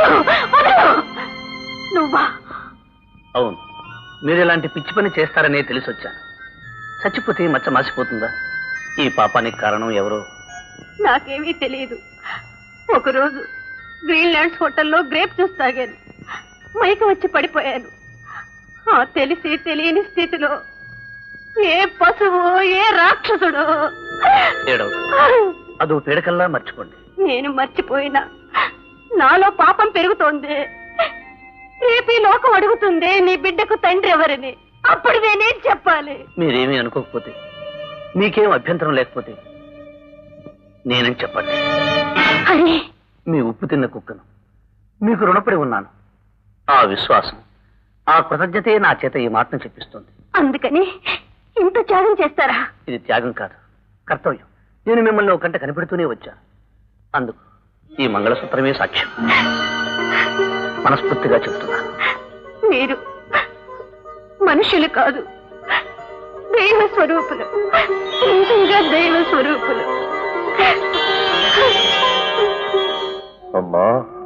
వదలు వదలు నువ్వా అవును మీరు ఇలాంటి పిచ్చి పని చేస్తారనే తెలిసి వచ్చాను చచ్చిపోతే మచ్చ మాసిపోతుందా ఈ పాపానికి కారణం ఎవరో నాకేమీ తెలియదు ఒకరోజు గ్రీన్లాండ్స్ హోటల్లో గ్రేప్ జ్యూస్ తాగాను మైక వచ్చి పడిపోయాను ఆ తెలిసి తెలియని స్థితిలో ఏ పశువు ఏ రాక్షసుడు ఏడవ అదో పీడకల్లా మర్చిపోండి నేను మర్చిపోయినా నాలో పాపం పెరుగుతోంది రేపు ఈ లోకం అడుగుతుంది నీ బిడ్డకు తండ్రి ఎవరని అప్పుడు నేనేం చెప్పాలి మీరేమీ అనుకోకపోతే మీకేం అభ్యంతరం లేకపోతే నేనేం చెప్పండి అరే మీ ఉప్పు తిన్న కుక్కను మీకు రుణపడి ఉన్నాను ఆ విశ్వాసం ఆ కృతజ్ఞతే నా చేత ఈ మాటను చెప్పిస్తుంది అందుకని ఇంత త్యాగం చేస్తారా ఇది త్యాగం కాదు కర్తవ్యం నేను మిమ్మల్ని ఒక గంట కనిపెడుతూనే వచ్చాను అందుకు ఈ మంగళసూత్రమే సాక్ష్యం మనస్ఫూర్తిగా చెప్తున్నాను మీరు మనుషులు కాదు దైవ స్వరూపులు నిజంగా దైవ స్వరూపులు అమ్మా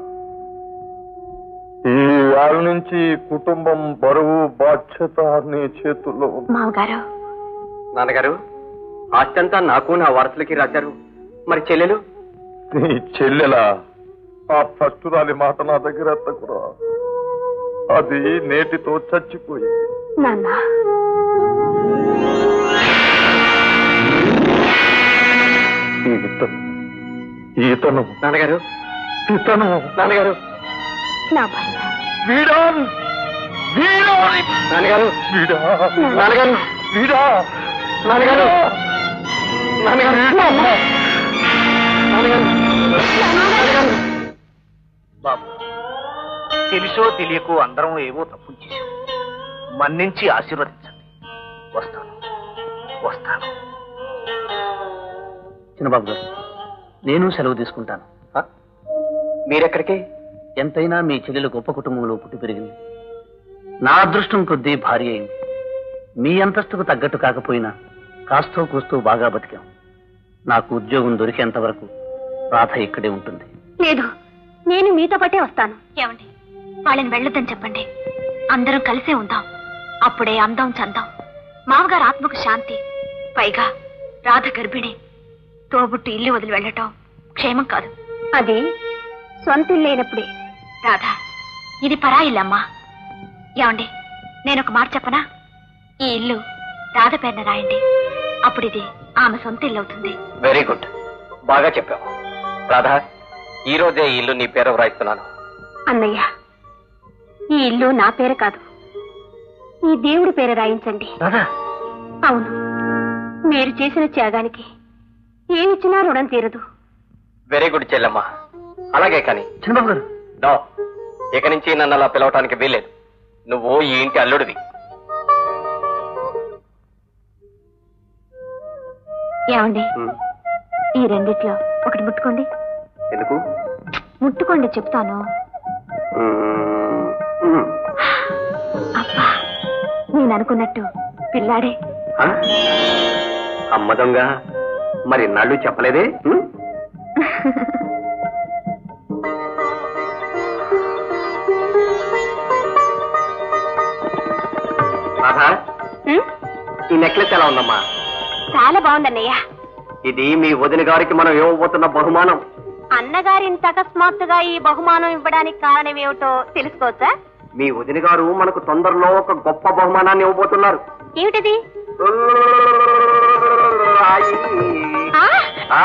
ఈ వేళ నుంచి కుటుంబం బరువు బాధ్యత నీ చేతుల్లో ఉంది. మామగారు నాన్నగారు ఆస్తి అంతా నాకు నా వారసులకి రాశారు మరి చెల్లెలు నీ చెల్లెలా ఆ ఫస్టురాలి మాట నా దగ్గర ఎత్తకురా అది నేటితో చచ్చిపోయింది నాన్న ఈతను ఈతను నాన్నగారు ఇతను నాన్నగారు నా భర్త వీడా వీడా నాన్నగారు వీడా నాన్నగారు వీడా నాన్నగారు నాన్నగారు నాన్నగారు నాన్నగారు బాబు తెలుసో తెలియకో అందరం ఏవో తప్పు చేశాం మన్నించి ఆశీర్వదించండి వస్తాను వస్తాను చిన్నబాబు గారు నేను సెలవు తీసుకుంటాను ఆ? మీరెక్కడికి ఎంతైనా మీ చెల్లెలు గొప్ప కుటుంబంలో పుట్టి పెరిగింది నా అదృష్టం కొద్దీ భార్య అయింది మీ అంతస్తుకు తగ్గట్టు కాకపోయినా కాస్తో కూస్తూ బాగా బతికాం నాకు ఉద్యోగం దొరికేంత వరకు రాధ ఇక్కడే ఉంటుంది లేదు నేను మీతో పాటే వస్తాను ఏమండి వాళ్ళని వెళ్ళొద్దని చెప్పండి అందరం కలిసే ఉందాం అప్పుడే అందం చందాం మామగారు ఆత్మకు శాంతి పైగా రాధ గర్భిణి తోబుట్టు ఇల్లు వదిలి వెళ్ళటం క్షేమం కాదు అది సొంత ఇల్లు అయినప్పుడే రాధ ఇది పరా ఇల్లమ్మా ఏమండి నేను ఒక మాట చెప్పనా ఈ ఇల్లు రాధ పేరున రాయండి అప్పుడు ఇది ఆమె సొంత ఇల్లు అవుతుంది వెరీ గుడ్ బాగా చెప్పావు రాధా ఈ రోజే ఈ ఇల్లు నీ పేరు వ్రాయిస్తున్నాను అన్నయ్య ఈ ఇల్లు నా పేరు కాదు ఈ దేవుడి పేరు రాయించండి రాధా అవును మీరు చేసిన త్యాగానికి ఏమిచ్చినా రుణం తీరదు వెరీ గుడ్ చెల్లెమ్మ అలాగే కానీ చిన్నబాబు గారు నో ఇక నుంచి నన్ను అలా పిలవటానికి వీల్లేదు నువ్వు ఈ ఇంటి అల్లుడివి ఏమండి ఈ రెండిట్లో ఒకటి ముట్టుకోండి ఎందుకు ముట్టుకోండి చెప్తాను అబ్బా నేను అనుకున్నట్టు పిల్లాడే ఆ? అమ్మ దొంగ మరి నాళ్ళు చెప్పలేదే ఉం? రాధా ఉం? ఈ నెక్లెస్ ఎలా ఉందమ్మా చాలా బాగుందన్నయ్య ఇది మీ వదిన గారికి మనం ఇవ్వబోతున్న బహుమానం అన్నగారి ఇంత అకస్మాత్తుగా ఈ బహుమానం ఇవ్వడానికి కారణం ఏమిటో తెలుసుకోవచ్చా మీ వదిన గారు మనకు తొందరలో ఒక గొప్ప బహుమానాన్ని ఇవ్వబోతున్నారు ఏమిటది రాయి. ఆ? ఆ.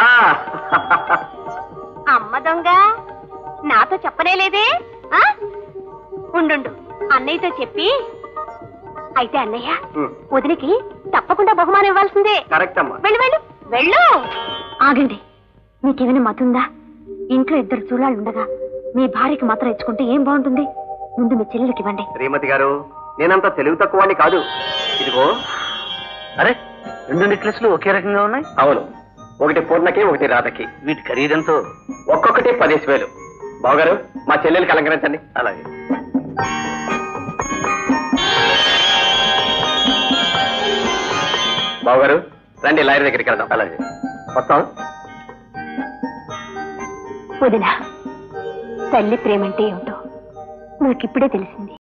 అమ్మ దొంగ నాతో చెప్పనేలేదే ఆ? ఉండుండు అన్నయ్యతో చెప్పి అయితే అన్నయ్య ఉం, వదిలికి తప్పకుండా బహుమానం ఇవ్వాల్సిందే కరెక్ట్ అమ్మా వెళ్ళు వెళ్ళు వెళ్ళు ఆగండి మీకేమైనా మతుందా ఇంట్లో ఇద్దరు చూడాలు ఉండగా మీ భార్యకి మాత్రం ఇచ్చుకుంటే ఏం బాగుంటుంది ముందు మీ చెల్లెలకి ఇవ్వండి శ్రీమతి గారు నేనంత తెలివి తక్కువని కాదు ఇదిగో అరే రెండు నెక్లెస్లు ఒకే రకంగా ఉన్నాయి అవును ఒకటి పూర్ణకి ఒకటి రాధకి వీటి ఖరీదంతో ఒక్కొక్కటి పదేసి వేలు బావగారు మా చెల్లెలకి అలంకరించండి అలాగే బావగారు రండి లాయర్ దగ్గరికి వెళ్దాం అలాగే వస్తాం వదిన తల్లి ప్రేమంటే ఏమిటో నాకిప్పుడే తెలిసింది